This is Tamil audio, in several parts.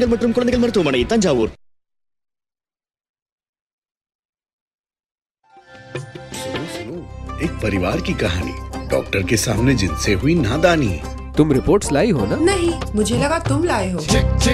பெண்கள் மற்றும் குழந்தைகள் மருத்துவமனை தஞ்சாவூர் सुनो सुनो एक परिवार की कहानी डॉक्टर के सामने जिनसे हुई नादानी तुम रिपोर्ट्स लाई हो ना नहीं मुझे लगा तुम लाए हो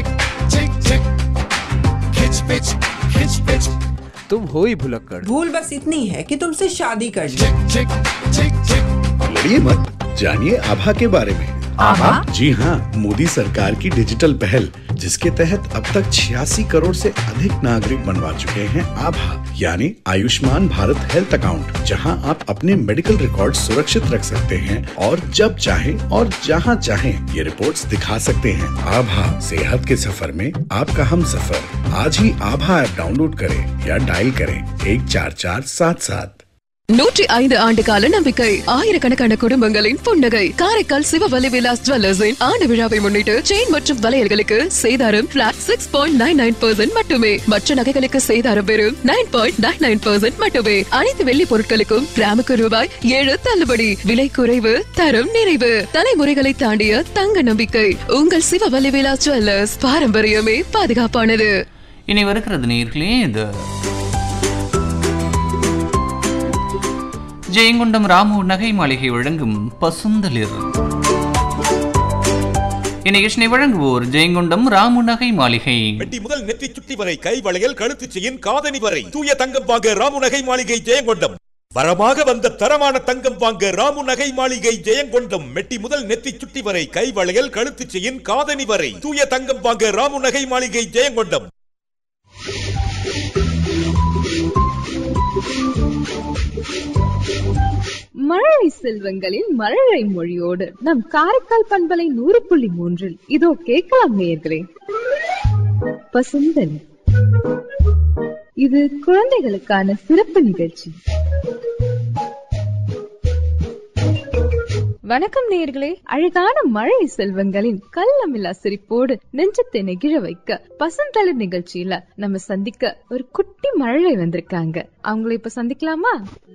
तुम हो ही भुलक्कड़ भूल बस इतनी है कि तुमसे शादी कर ली लड़िए मत जानिए आभा के बारे में आभा? जी हाँ मोदी सरकार की डिजिटल पहल जिसके तहत अब तक छियासी करोड़ से अधिक नागरिक बनवा चुके हैं आभा यानी आयुष्मान भारत हेल्थ अकाउंट जहां आप अपने मेडिकल रिकॉर्ड सुरक्षित रख सकते हैं और जब चाहें और जहां चाहें ये रिपोर्ट्स दिखा सकते हैं आभा सेहत के सफर में आपका हम सफर आज ही आभा ऐप डाउनलोड करें या डायल करें एक चार चार सात सात நூற்றி ஐந்து ஆண்டு கால நம்பிக்கை ஆயிரக்கணக்கான குடும்பங்களின் புன்னகை காரைக்கால் சிவவலி விலாஸ் ஜுவல்லர்ஸின் ஆண்டு விழாவை முன்னிட்டு செயின் மற்றும் வளையல்களுக்கு சேதாரம் flat six point nine nine percent மட்டுமே மற்ற நகைகளுக்கு சேதாரம் வெறும் nine point nine nine percent மட்டுமே அனைத்து வெள்ளி பொருட்களுக்கும் கிராமுக்கு ரூபாய் ஏழு தள்ளுபடி விலை குறைவு தரம் நிறைவு தலைமுறைகளை தாண்டிய தங்க நம்பிக்கை உங்கள் சிவவலி விலாஸ் ஜுவல்லர்ஸ் பாரம்பரியமே பாதுகாப்பானது இனி வருகிறது நேர்களே இது ஜெயங்கொண்டம் ராமு நகை மாளிகை வழங்கும் பசுந்தளிர் இந்நிகழ்ச்சியை வழங்குவோர் ஜெயங்கொண்டம் ராமு நகை மாளிகை வெட்டி முதல் நெற்றி சுட்டி வரை கை வளையல் கழுத்து செயின் காதணி வரை தூய தங்கம் வாங்க ராமு நகை மாளிகை ஜெயங்கொண்டம் வரமாக வந்த தரமான தங்கம் வாங்க ராமு நகை மாளிகை ஜெயங்கொண்டம் மெட்டி முதல் நெத்தி சுட்டி வரை கை வளையல் கழுத்து செயின் காதணி வரை தூய தங்கம் வாங்க ராமு நகை மாளிகை ஜெயங்கொண்டம் மழலை செல்வங்களின் மழலை மொழியோடு நம் காரைக்கால் பண்பலை நூறு புள்ளி மூன்றில் இதோ கேட்கலாம் நேயர்களே பசுந்தன் இது குழந்தைகளுக்கான சிறப்பு நிகழ்ச்சி வணக்கம் நேயர்களே அழகான மழை செல்வங்களின் கள்ளமில்லா சிரிப்போடு நெஞ்சத்தை நெகிழ வைக்க பசுந்தளிர் நிகழ்ச்சியில நம்ம சந்திக்க ஒரு குட்டி மழலை வந்திருக்காங்க அவங்கள இப்ப சந்திக்கலாமா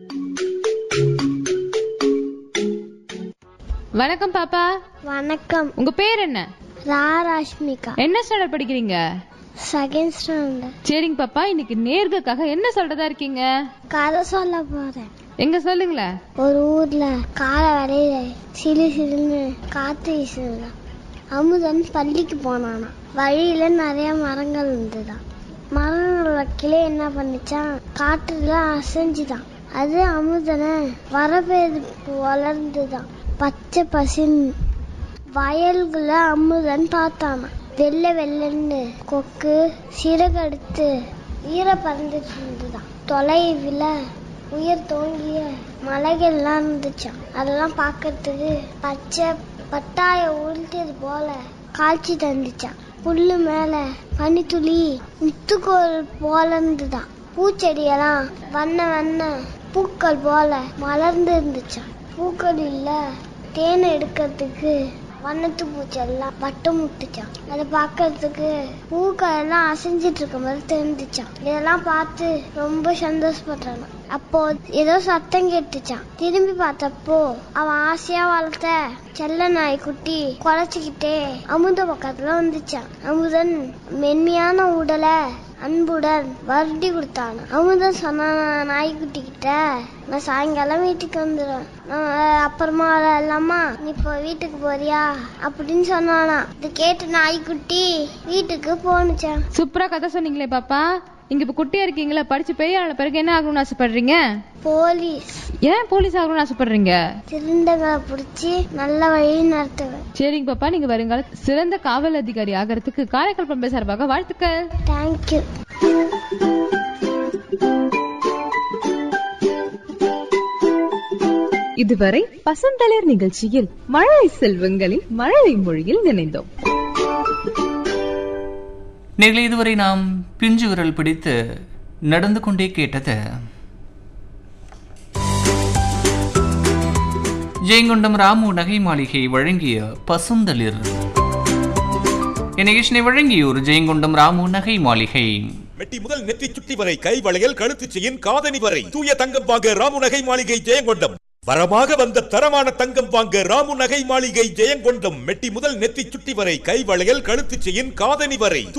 வணக்கம் பாப்பா வணக்கம் உங்க பேர் என்ன ராராஷ்மிகா என்ன ஸ்டாண்டர்ட் படிக்கிறீங்க செகண்ட் ஸ்டாண்டர்ட் சரிங்க பாப்பா இன்னைக்கு நேர்களுக்காக என்ன சொல்றதா இருக்கீங்க கதை சொல்ல போறேன் எங்க சொல்லுங்களேன் ஒரு ஊர்ல காலை வரையில சிலு சிலுன்னு காத்து வீசுதான் அமுதன் பள்ளிக்கு போனானா வழியில நிறைய மரங்கள் இருந்துதான் மரங்களோட கிளை என்ன பண்ணுச்சான் காற்றுல அசைஞ்சுதான் அது அமுதனை வரப்பேது வளர்ந்துதான் பச்சை பசின் வயல்குள்ள அமுதன் பார்த்தானா வெள்ளை வெள்ளன்னு கொக்கு சிறகடுத்து ஈர பறந்துட்டு இருந்துதான் தொலைவில் உயர் தோங்கிய மலைகள்லாம் இருந்துச்சாம் அதெல்லாம் பார்க்கறதுக்கு பச்சை பட்டாய உருட்டது போல காட்சி தந்துச்சான் புல்லு மேல பனித்துளி முத்துக்கோள் போல இருந்துதான் பூச்செடியெல்லாம் வண்ண வண்ண பூக்கள் போல மலர்ந்து இருந்துச்சாம் பூக்கள் இல்ல தேனை எடுக்கிறதுக்கு வண்ணத்து பூச்செல்லாம் வட்டம் முட்டுச்சான் அதை பார்க்கறதுக்கு பூக்கள் எல்லாம் அசைஞ்சிட்டு இருக்க மாதிரி தெரிஞ்சுச்சான் இதெல்லாம் பார்த்து ரொம்ப சந்தோஷப்படுறான் அப்போ ஏதோ சத்தம் கேட்டுச்சான் திரும்பி பார்த்தப்போ அவன் ஆசையா வளர்த்த செல்ல நாய் குட்டி குலைச்சிக்கிட்டே அமுத பக்கத்துல வந்துச்சான் அமுதன் மென்மையான உடலை அன்புடன் வருடி கொடுத்தான் அமுதன் சொன்னான் நாய்க்குட்டி கிட்ட நான் சாயங்காலம் வீட்டுக்கு வந்துடுவேன் நான் அப்புறமா இல்லாமா நீ இப்போ வீட்டுக்கு போறியா அப்படின்னு சொன்னானா இது கேட்டு நாய்க்குட்டி வீட்டுக்கு போனுச்சான் சூப்பரா கதை சொன்னீங்களே பாப்பா நீங்க இப்ப குட்டியா இருக்கீங்களா படிச்சு பெரிய ஆன பிறகு என்ன ஆகணும்னு ஆசைப்படுறீங்க போலீஸ் ஏன் போலீஸ் ஆகணும்னு ஆசைப்படுறீங்க திருந்தங்களை பிடிச்சி நல்ல வழி நடத்துவேன் சரிங்க பாப்பா நீங்க வருங்கால சிறந்த காவல் அதிகாரி ஆகிறதுக்கு காரைக்கால் பண்பை சார்பாக வாழ்த்துக்கள் தேங்க்யூ இதுவரை பசந்தளிர் நிகழ்ச்சியில் மழலை செல்வங்களின் மழலை மொழியில் நினைந்தோம் நேர்களை இதுவரை நாம் பிஞ்சு விரல் பிடித்து நடந்து கொண்டே கேட்டது ஜெயங்கொண்டம் ராமு நகை மாளிகை வழங்கிய பசுந்தளிர் இந்நிகழ்ச்சியை வழங்கியோர் ஜெயங்கொண்டம் ராமு நகை மாளிகை மெட்டி முதல் நெற்றி சுட்டி வரை கை வளையல் கழுத்து செயின் காதணி வரை தூய தங்கம் வாங்க ராமு நகை மாளிகை ஜெயங்கொண்டம் வரமாக வந்த தரமான தங்கம் வாங்க ராமு நகை மாளிகை ஜெயங்கொண்டம் மெட்டி முதல் நெத்தி சுட்டி வரை கை வளையல் கழுத்து செயின் காதணி வரை